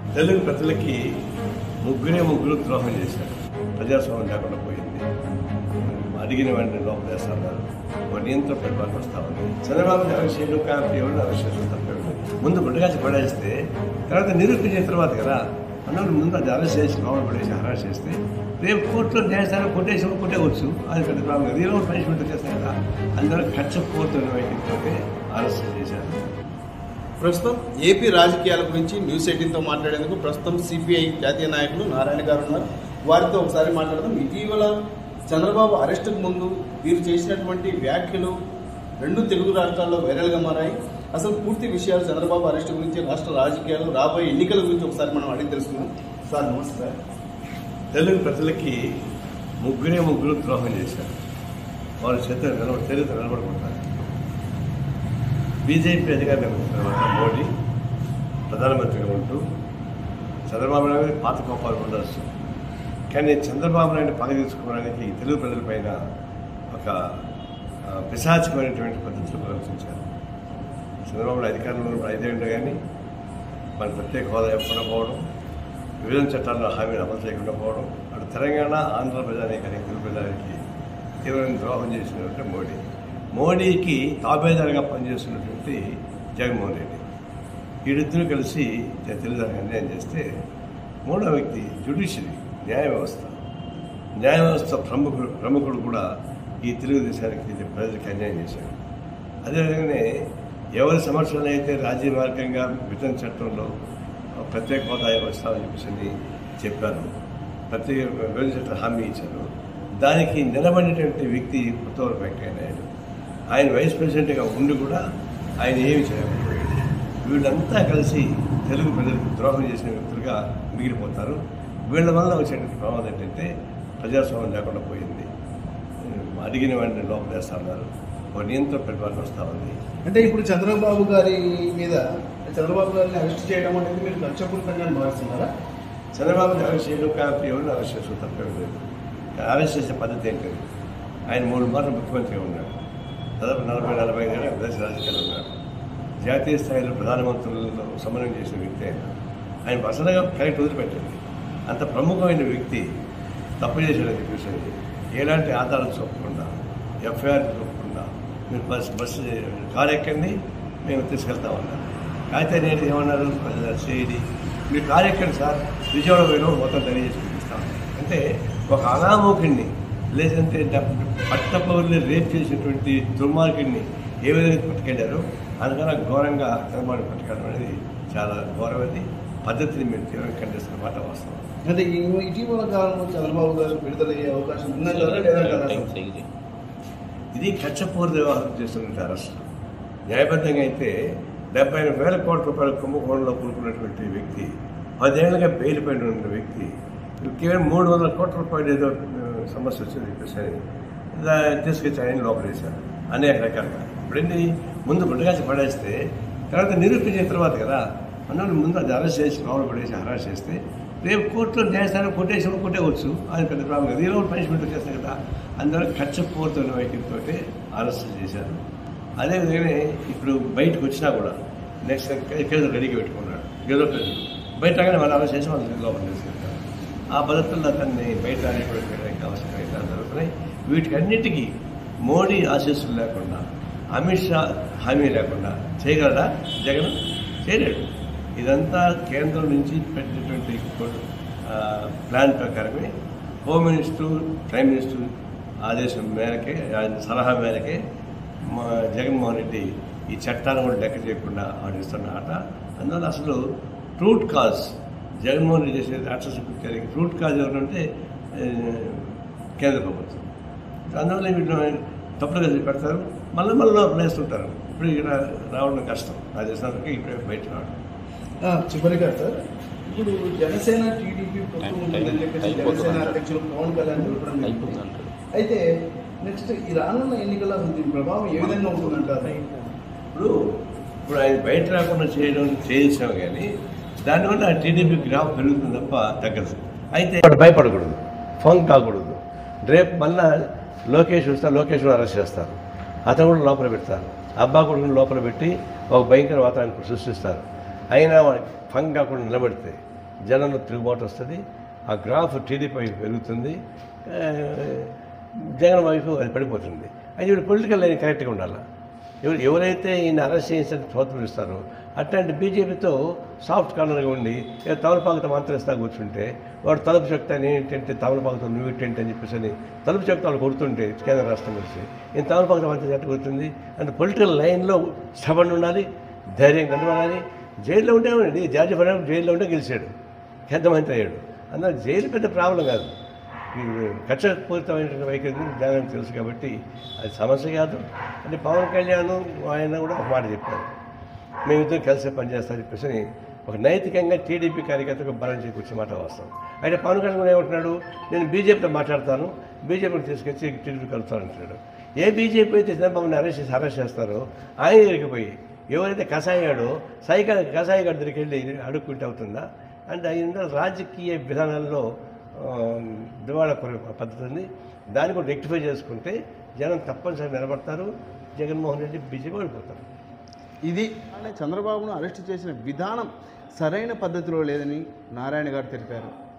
తెలుగు ప్రజలకి ముగ్గురే ముగ్గురు ద్రోహం చేశారు ప్రజాస్వామ్యం లేకుండా పోయింది అడిగిన వాడిని లోపల వేస్తున్నారు వాడు నియంత్రణ పరిపాలన వస్తా ఉంది చంద్రబాబు అరెస్ట్ చేయడం కాబట్టి ఎవరు అరెస్ట్ చేయడం తప్పేమి ముందు బుడ్డగాచి పడేస్తే తర్వాత నిరూపించిన తర్వాత కదా అన్నప్పుడు ముందు అది అరెస్ట్ చేసి లోపల పడేసి అరెస్ట్ చేస్తే రేపు కోర్టులో న్యాయస్థానం కొట్టేసి కొట్టేవచ్చు అది పెద్ద ప్రాబ్లం కదా ఈరోజు పనిష్మెంట్ చేస్తాయి కదా అందువల్ల ఖర్చు కోరుతున్న వైద్యులతో అరెస్ట్ చేశారు ప్రస్తుతం ఏపీ రాజకీయాల గురించి న్యూస్ ఎయిటీన్తో మాట్లాడేందుకు ప్రస్తుతం సిపిఐ జాతీయ నాయకులు నారాయణ గారు ఉన్నారు వారితో ఒకసారి మాట్లాడదాం ఇటీవల చంద్రబాబు అరెస్టుకు ముందు వీరు చేసినటువంటి వ్యాఖ్యలు రెండు తెలుగు రాష్ట్రాల్లో వైరల్గా మారాయి అసలు పూర్తి విషయాలు చంద్రబాబు అరెస్టు గురించి రాష్ట్ర రాజకీయాలు రాబోయే ఎన్నికల గురించి ఒకసారి మనం అడిగి తెలుసుకుందాం సార్ నమస్తే తెలుగు ప్రజలకి ముగ్గురే ముగ్గురు ద్రోహం చేశారు వాళ్ళ చేత నిలబడి చరిత్ర నిలబడుకుంటారు బీజేపీ అధికారంలోకి వచ్చిన తర్వాత మోడీ ప్రధానమంత్రిగా ఉంటూ చంద్రబాబు నాయుడు పాత కోపాలు ఉండొచ్చు కానీ చంద్రబాబు నాయుడు పదవి తీసుకోవడానికి తెలుగు ప్రజలపైన ఒక ఆ, పిశాచమైనటువంటి పద్ధతులు ప్రవర్తించారు చంద్రబాబు నాయుడు అధికారంలో ఉన్నప్పుడు ఐదేళ్ళు కానీ మన ప్రత్యేక హోదా ఇవ్వకుండా పోవడం విభజన చట్టాల్లో హామీలు అమలు చేయకుండా పోవడం అటు తెలంగాణ ఆంధ్ర ప్రజానీకానికి తెలుగు ప్రజలకి తీవ్రమైన ద్రోహం చేసినటువంటి మోడీ మోడీకి తాబేదారుగా పనిచేస్తున్నటువంటి జగన్మోహన్ రెడ్డి వీరిద్దరూ కలిసి తెలుగుదానికి అన్యాయం చేస్తే మూడో వ్యక్తి జ్యుడిషియరీ న్యాయ వ్యవస్థ న్యాయ వ్యవస్థ ప్రముఖుడు ప్రముఖుడు కూడా ఈ తెలుగుదేశానికి ప్రజలకు అన్యాయం చేశాడు అదేవిధంగానే ఎవరి సమస్యలు అయితే రాజ్య మార్గంగా విభజన చట్టంలో ప్రత్యేక హోదా వస్తామని చెప్పేసి చెప్పారు ప్రత్యేక విభజన చట్టం హామీ ఇచ్చారు దానికి నిలబడినటువంటి వ్యక్తి పుత్తూరు వెంకయ్య నాయుడు ఆయన వైస్ ప్రెసిడెంట్గా ఉండి కూడా ఆయన ఏమి చేయకపోయాడు వీళ్ళంతా కలిసి తెలుగు ప్రజలకు ద్రోహం చేసిన వ్యక్తులుగా మిగిలిపోతారు వీళ్ళ వల్ల వచ్చేటువంటి ప్రమాదం ఏంటంటే ప్రజాస్వామ్యం లేకుండా పోయింది అడిగిన వాడిని లోపలేస్తా ఉన్నారు ఒక నియంత్రణ పరిపాలన వస్తూ ఉంది అంటే ఇప్పుడు చంద్రబాబు గారి మీద చంద్రబాబు గారిని అరెస్ట్ చేయడం అనేది మీరు లక్ష్యపూరితంగా భావిస్తున్నారా చంద్రబాబుని అరెస్ట్ చేయడం కాబట్టి ఎవరిని అరెస్ట్ చేసిన తప్పేం లేదు కానీ అరెస్ట్ చేసే పద్ధతి ఏంటి ఆయన మూడు మార్లు ముఖ్యమంత్రిగా ఉన్నాడు దాదాపు నలభై నలభై ఏళ్ళ దేశ రాజకీయాలు ఉన్నాడు జాతీయ స్థాయిలో ప్రధానమంత్రులతో సమన్వయం చేసిన వ్యక్తి ఆయన ఆయన అసలుగా కరెక్ట్ వదిలిపెట్టండి అంత ప్రముఖమైన వ్యక్తి తప్పు చేశాడని చెప్పేసి ఎలాంటి ఆధారాలు చూపకుండా ఎఫ్ఐఆర్ చూపకుండా మీరు బస్ బస్సు కారు ఎక్కండి మేము తీసుకెళ్తామన్నారు అయితే నేను ఏమన్నారు సిఐడి మీరు కారు ఎక్కండి సార్ విజయవాడ పోయిన మొత్తం తెలియజేసి చూపిస్తాం అంటే ఒక అనామోకుడిని లేదంటే డబ్- పట్టపౌరుని రేప్ చేసినటువంటి దుర్మార్గుడిని ఏ విధంగా పట్టుకెళ్ళారో అందుకని ఘోరంగా చంద్రబాబు పట్టుకెళ్ళడం అనేది చాలా ఘోరమైనది పద్ధతిని మేము తీవ్రంగా ఖండిస్తున్న మాట వాస్తవం అంటే ఈ- ఇటీవల కాలంలో చంద్రబాబు గారు విడుదలయ్యే అవకాశం ఉందంటారా లేదంటారా ఇది కచ్చపూర్ వ్యవహారం చేస్తున్న అరెస్ట్ న్యాయబద్ధంగా అయితే డెబ్బై ఎనిమిది వేల కోట్ల రూపాయల కుంభకోణంలో కూరుకున్నటువంటి వ్యక్తి పదేళ్లుగా బెయిల్ పైన ఉన్న వ్యక్తి కేవలం మూడు వందల కోట్ల రూపాయలు ఏదో ఆ, సమస్య వచ్చింది చెప్పేసి అని దా- తీసుకొచ్చి ఆయన లోపలేశారు అనేక రకాలుగా ఇప్పుడేంటి ముందు గుడ్డగాచి పడేస్తే తర్వాత నిరూపించిన తర్వాత కదా అన్నప్పుడు ముందు అది అరెస్ట్ చేసి లోపల పడేసి అరెస్ట్ చేస్తే రేపు కోర్టులో న్యాయస్థానం కొట్టేసి కొట్టేవచ్చు అది పెద్ద ప్రాబ్లం కదా ఈరోజు పనిష్మెంట్ వచ్చేస్తాయి కదా అందువల్ల ఖర్చు పోతున్న వైద్యంతో అరెస్ట్ చేశారు అదేవిధంగానే ఇప్పుడు బయటకు వచ్చినా కూడా నెక్స్ట్ కేసు రెడీగా పెట్టుకున్నాడు ఏదో కేసు బయట రాగానే వాళ్ళు అరెస్ట్ చేసి వాళ్ళు లోపల తీసుకెళ్తారు ఆ పద్ధతుల్లో అతన్ని బయట అనేటువంటి అవసరమైన జరుగుతున్నాయి వీటికి అన్నిటికీ మోడీ ఆశీస్సులు లేకుండా అమిత్ షా హామీ లేకుండా చేయగలరా జగన్ చేయలేడు ఇదంతా కేంద్రం నుంచి పెట్టినటువంటి కొ- ఆ, ప్లాన్ ప్రకారమే హోమ్ మినిస్టర్ ప్రైమ్ మినిస్టర్ ఆదేశం మేరకే ఆయన సలహా మేరకే మా జగన్మోహన్ రెడ్డి ఈ చట్టాన్ని కూడా లెక్క చేయకుండా ఆడిస్తున్న ఆట అందువల్ల అసలు రూట్ కాజ్ జగన్మోహన్ రెడ్డి చేసే రాక్షస కృత్యానికి రూట్ కాజ్ ఎవరంటే ఆ, కేంద్ర ప్రభుత్వం అందువల్ల వీళ్ళు తప్పులుగా పెడతారు మళ్ళీ మళ్ళీ వేస్తుంటారు ఇప్పుడు ఇక్కడ రావడం కష్టం నా తెలిసినందుకు ఇప్పుడే బయట రావడం ఆ, చివరిగా సార్ ఇప్పుడు జనసేన టీడీపీ పొత్తు ఉంటుందని చెప్పేసి జనసేన అధ్యక్షులు పవన్ కళ్యాణ్ చెప్పడం జరిగింది. అయితే నెక్స్ట్ ఈ రానున్న ఎన్నికల దీని ప్రభావం ఏ విధంగా ఉంటుందంటారు ఇప్పుడు ఇప్పుడు ఆయన బయట రాకుండా చేయడం చేయించాం కానీ దానివల్ల టీడీపీ గ్రాఫ్ పెరుగుతుంది తప్ప తగ్గదు అయితే వాడు భయపడకూడదు ఫోన్ కాకూడదు రేపు మళ్ళా లోకేష్ వస్తే లోకేష్ అరెస్ట్ చేస్తారు అతను కూడా లోపల పెడతారు అబ్బా కొడుకుని లోపల పెట్టి ఒక భయంకర వాతావరణం సృష్టిస్తారు అయినా వాడికి ఫంగ్ కాకుండా నిలబడితే జనంలో తిరుగుబాటు వస్తుంది ఆ గ్రాఫ్ టీడీపీ వైపు పెరుగుతుంది ఆ, జగన్ వైపు అది పడిపోతుంది అది ఇప్పుడు పొలిటికల్ లైన్ కరెక్ట్గా ఉండాలి ఎవరు ఎవరైతే ఈయన అరెస్ట్ చేసిన తోత్పరిస్తారో అట్లాంటి బీజేపీతో సాఫ్ట్ కార్నర్గా ఉండి ఏదో తమలపాకుతో మంత్రిస్తా కూర్చుంటే వాడు తలుపు శక్తి అని ఏంటంటే తమలపాకుతో నువ్వు ఏంటి అని చెప్పేసి అని తలుపు శక్తి వాళ్ళు కొడుతుంటే కేంద్ర రాష్ట్రం కలిసి ఈయన తమలపాకుతో మంత్రి ఎట్లా కూర్చుంది అంటే పొలిటికల్ లైన్లో స్థబన్ ఉండాలి ధైర్యం కనబడాలి జైల్లో ఉంటే ఉండండి జార్జి ఫర్నాండ్ జైల్లో ఉంటే గెలిచాడు పెద్ద మంత్రి అయ్యాడు అందులో జైలు పెద్ద ప్రాబ్లం కాదు ఈ కక్షపూరితమైనటువంటి వైఖరి జగన్ తెలుసు కాబట్టి అది సమస్య కాదు అంటే పవన్ కళ్యాణ్ ఆయన కూడా ఒక మాట చెప్పారు మేమిద్దరం కలిసి పనిచేస్తామని చెప్పేసి ఒక నైతికంగా టీడీపీ కార్యకర్తకు బలం చేకూర్చే మాట వాస్తవం అయితే పవన్ కళ్యాణ్ కూడా ఏమంటున్నాడు నేను బీజేపీతో మాట్లాడతాను బీజేపీని తీసుకొచ్చి టీడీపీ కలుస్తాను అంటున్నాడు ఏ బీజేపీ అయితే చంద్రబాబుని అరెస్ట్ చేసి అరెస్ట్ చేస్తారో ఆయన దగ్గరికి పోయి ఎవరైతే కషాయాడో సైకా కషాయగాడి దగ్గరికి వెళ్ళి అడుక్కుంటే అవుతుందా అంటే ఆయన రాజకీయ విధానాల్లో ఆ, దివాళా కొర పద్ధతి ఉంది దాన్ని కూడా రెక్టిఫై చేసుకుంటే జనం తప్పనిసరి నిలబడతారు జగన్మోహన్ రెడ్డి బీజేపీ ఓడిపోతారు ఇది చంద్రబాబును అరెస్ట్ చేసిన విధానం సరైన పద్ధతిలో లేదని నారాయణ గారు తెలిపారు